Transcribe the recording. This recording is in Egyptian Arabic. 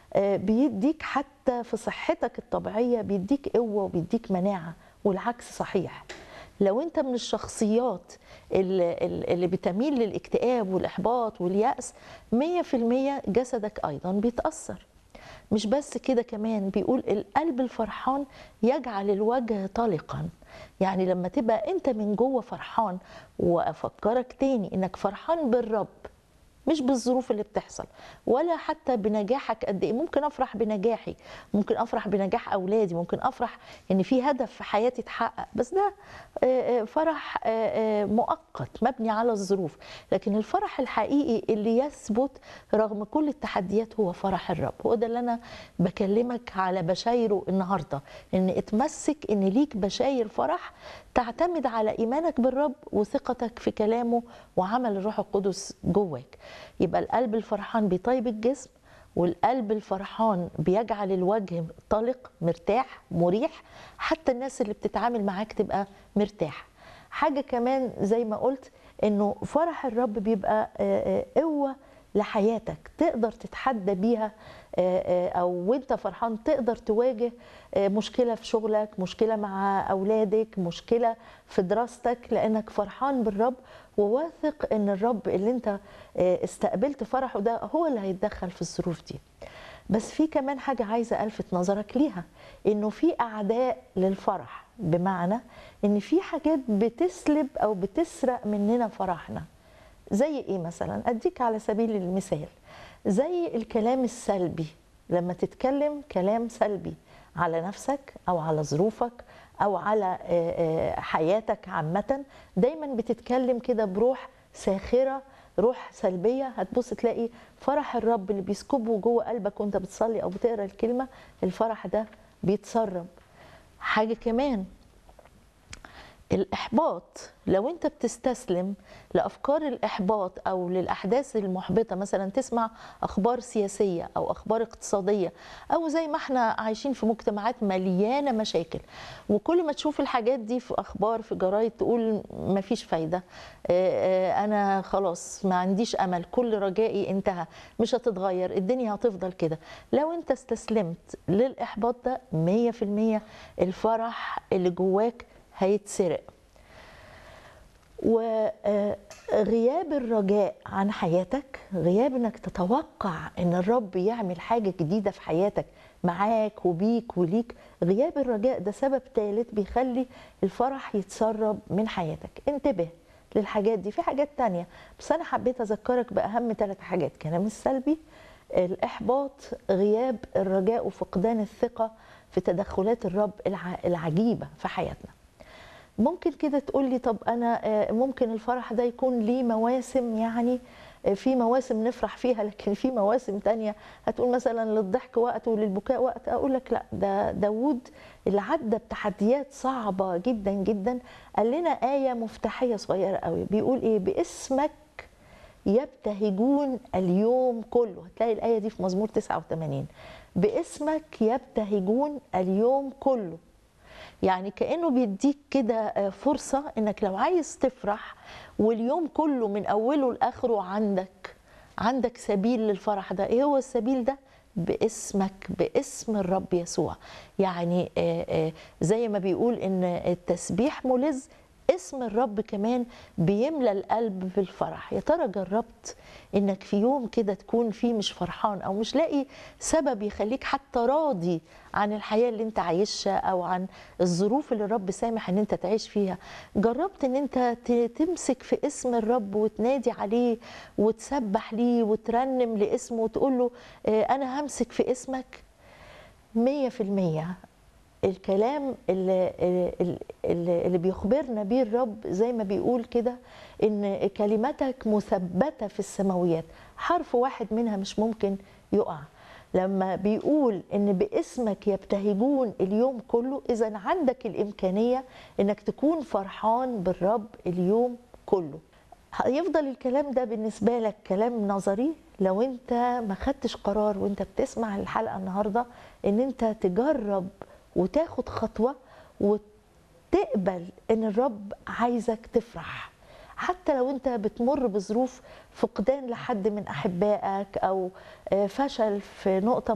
آه، بيديك حتى في صحتك الطبيعيه بيديك قوه وبيديك مناعه والعكس صحيح لو انت من الشخصيات اللي, اللي بتميل للاكتئاب والاحباط والياس 100% جسدك ايضا بيتاثر مش بس كده كمان بيقول القلب الفرحان يجعل الوجه طلقا يعني لما تبقى انت من جوه فرحان وافكرك تاني انك فرحان بالرب مش بالظروف اللي بتحصل ولا حتى بنجاحك قد ايه ممكن افرح بنجاحي ممكن افرح بنجاح اولادي ممكن افرح ان في هدف في حياتي اتحقق بس ده آه، آه، فرح آه، آه، مؤقت مبني على الظروف لكن الفرح الحقيقي اللي يثبت رغم كل التحديات هو فرح الرب هو ده اللي انا بكلمك على بشايره النهارده ان اتمسك ان ليك بشاير فرح تعتمد على ايمانك بالرب وثقتك في كلامه وعمل الروح القدس جواك يبقى القلب الفرحان بيطيب الجسم والقلب الفرحان بيجعل الوجه طلق مرتاح مريح حتى الناس اللي بتتعامل معاك تبقى مرتاح حاجه كمان زي ما قلت انه فرح الرب بيبقى آه، آه، قوه لحياتك تقدر تتحدى بيها آه، آه، او وانت فرحان تقدر تواجه آه، مشكله في شغلك مشكله مع اولادك مشكله في دراستك لانك فرحان بالرب وواثق ان الرب اللي انت آه، استقبلت فرحه ده هو اللي هيتدخل في الظروف دي بس في كمان حاجه عايزه الفت نظرك ليها انه في اعداء للفرح بمعنى ان في حاجات بتسلب او بتسرق مننا فرحنا زي ايه مثلا اديك على سبيل المثال زي الكلام السلبي لما تتكلم كلام سلبي على نفسك او على ظروفك او على آه، آه، حياتك عامه دايما بتتكلم كده بروح ساخره روح سلبيه هتبص تلاقي فرح الرب اللي بيسكبه جوه قلبك وانت بتصلي او بتقرا الكلمه الفرح ده بيتسرب حاجه كمان الإحباط لو أنت بتستسلم لأفكار الإحباط أو للأحداث المحبطة مثلا تسمع أخبار سياسية أو أخبار اقتصادية أو زي ما احنا عايشين في مجتمعات مليانة مشاكل وكل ما تشوف الحاجات دي في أخبار في جرايد تقول مفيش فايدة آه، آه، أنا خلاص ما عنديش أمل كل رجائي انتهى مش هتتغير الدنيا هتفضل كده لو أنت استسلمت للإحباط ده 100% الفرح اللي جواك هيتسرق وغياب الرجاء عن حياتك غياب انك تتوقع ان الرب يعمل حاجه جديده في حياتك معاك وبيك وليك غياب الرجاء ده سبب ثالث بيخلي الفرح يتسرب من حياتك انتبه للحاجات دي في حاجات تانية بس انا حبيت اذكرك باهم ثلاث حاجات كلام السلبي الاحباط غياب الرجاء وفقدان الثقه في تدخلات الرب الع- العجيبه في حياتنا ممكن كده تقول لي طب انا آه، ممكن الفرح ده يكون ليه مواسم يعني آه، في مواسم نفرح فيها لكن في مواسم تانية هتقول مثلا للضحك وقت وللبكاء وقت اقول لك لا ده داوود اللي عدى بتحديات صعبة جدا جدا قال لنا آية مفتاحية صغيرة قوي بيقول ايه باسمك يبتهجون اليوم كله هتلاقي الآية دي في مزمور 89 باسمك يبتهجون اليوم كله يعني كانه بيديك كده آه، فرصه انك لو عايز تفرح واليوم كله من اوله لاخره عندك عندك سبيل للفرح ده ايه هو السبيل ده باسمك باسم الرب يسوع يعني آه، آه، زي ما بيقول ان التسبيح ملز اسم الرب كمان بيملى القلب بالفرح يا ترى جربت انك في يوم كده تكون فيه مش فرحان او مش لاقي سبب يخليك حتى راضي عن الحياه اللي انت عايشها او عن الظروف اللي الرب سامح ان انت تعيش فيها جربت ان انت ت- تمسك في اسم الرب وتنادي عليه وتسبح ليه وترنم لاسمه وتقول له آه، انا همسك في اسمك مية في المية الكلام اللي, اللي, اللي بيخبرنا بيه الرب زي ما بيقول كده ان كلمتك مثبته في السماويات حرف واحد منها مش ممكن يقع لما بيقول ان باسمك يبتهجون اليوم كله اذا عندك الامكانيه انك تكون فرحان بالرب اليوم كله هيفضل الكلام ده بالنسبه لك كلام نظري لو انت ما خدتش قرار وانت بتسمع الحلقه النهارده ان انت تجرب وتاخد خطوه وتقبل ان الرب عايزك تفرح حتى لو انت بتمر بظروف فقدان لحد من احبائك او آه، فشل في نقطه